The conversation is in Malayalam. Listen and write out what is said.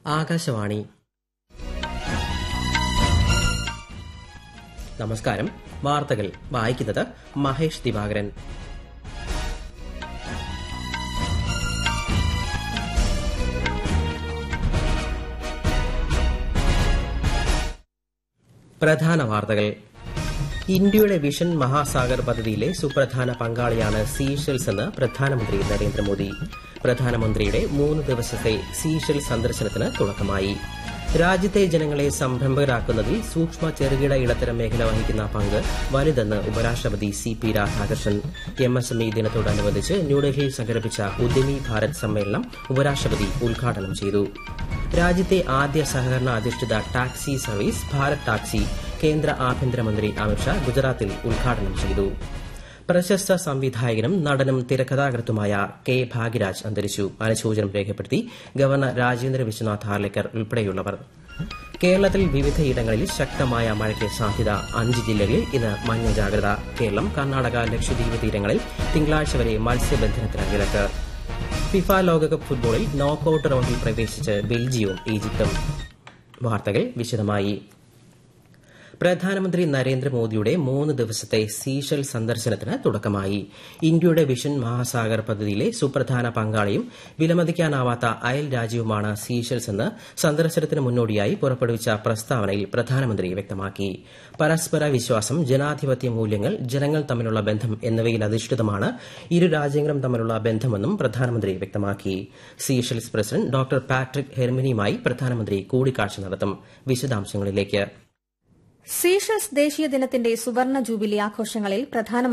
ആകാശവാണി നമസ്കാരം വാർത്തകൾ വായിക്കുന്നത് മഹേഷ് ദിവാകരൻ പ്രധാന വാർത്തകൾ ഇന്ത്യയുടെ വിഷൻ മഹാസാഗർ പദ്ധതിയിലെ സുപ്രധാന പങ്കാളിയാണ് സീഷെൽസ് എന്ന് പ്രധാനമന്ത്രി നരേന്ദ്രമോദി പ്രധാനമന്ത്രിയുടെ മൂന്ന് ദിവസത്തെ സീഷെൽ സന്ദർശനത്തിന് തുടക്കമായി രാജ്യത്തെ ജനങ്ങളെ സംരംഭകരാക്കുന്നതിൽ സൂക്ഷ്മ ചെറുകിട ഇടത്തരം മേഖല വഹിക്കുന്ന പങ്ക് വലുതെന്ന് ഉപരാഷ്ട്രപതി സി പി രാധാകൃഷ്ണൻ എംഎസ്എംഇ ദിനത്തോടനുബന്ധിച്ച് ന്യൂഡൽഹിയിൽ സംഘടിപ്പിച്ച ഉദ്യമി ഭാരത് സമ്മേളനം ഉപരാഷ്ട്രപതി ഉദ്ഘാടനം ചെയ്തു രാജ്യത്തെ ആദ്യ സഹകരണ അധിഷ്ഠിത ടാക്സി സർവീസ് ഭാരത് ടാക്സി കേന്ദ്ര ആഭ്യന്തരമന്ത്രി അമിത്ഷാ ഗുജറാത്തിൽ ഉദ്ഘാടനം ചെയ്തു പ്രശസ്ത സംവിധായകനും നടനും തിരക്കഥാകൃത്തുമായ കെ ഭാഗ്യരാജ് അന്തരിച്ചു അനുശോചനം രേഖപ്പെടുത്തി ഗവർണർ രാജേന്ദ്ര വിശ്വനാഥ് ഹാർലേക്കർ ഉൾപ്പെടെയുള്ളവർ കേരളത്തിൽ വിവിധയിടങ്ങളിൽ ശക്തമായ മഴയ്ക്ക് സാധ്യത അഞ്ച് ജില്ലകളിൽ ഇന്ന് മഞ്ഞ ജാഗ്രത കേരളം കർണാടക ലക്ഷദ്വീപ് തീരങ്ങളിൽ തിങ്കളാഴ്ച വരെ മത്സ്യബന്ധനത്തിന് വിലക്ക് ഫിഫ ലോകകപ്പ് ഫുട്ബോളിൽ നോക്കൌട്ട് റൌണ്ടിൽ പ്രവേശിച്ച് ബെൽജിയവും ഈജിപ്തും വാർത്തകൾ വിശദമായി പ്രധാനമന്ത്രി നരേന്ദ്രമോദിയുടെ മൂന്ന് ദിവസത്തെ സീഷൽ സന്ദർശനത്തിന് തുടക്കമായി ഇന്ത്യയുടെ വിഷൻ മഹാസാഗർ പദ്ധതിയിലെ സുപ്രധാന പങ്കാളിയും വിലമതിക്കാനാവാത്ത അയൽ രാജ്യവുമാണ് സീഷൽസ് എന്ന് സന്ദർശനത്തിന് മുന്നോടിയായി പുറപ്പെടുവിച്ച പ്രസ്താവനയിൽ പ്രധാനമന്ത്രി വ്യക്തമാക്കി പരസ്പര വിശ്വാസം ജനാധിപത്യ മൂല്യങ്ങൾ ജനങ്ങൾ തമ്മിലുള്ള ബന്ധം എന്നിവയിൽ അധിഷ്ഠിതമാണ് ഇരു രാജ്യങ്ങളും തമ്മിലുള്ള ബന്ധമെന്നും പ്രധാനമന്ത്രി വ്യക്തമാക്കി സീഷൽസ് പ്രസിഡന്റ് ഡോക്ടർ പാട്രിക് ഹെർമിനിയുമായി പ്രധാനമന്ത്രി കൂടിക്കാഴ്ച നടത്തും വിശദാംശങ്ങളിലേക്ക് സീഷൽസ് ദേശീയ ദിനത്തിന്റെ സുവർണ ജൂബിലി ആഘോഷങ്ങളിൽ പ്രധാനമന്ത്രി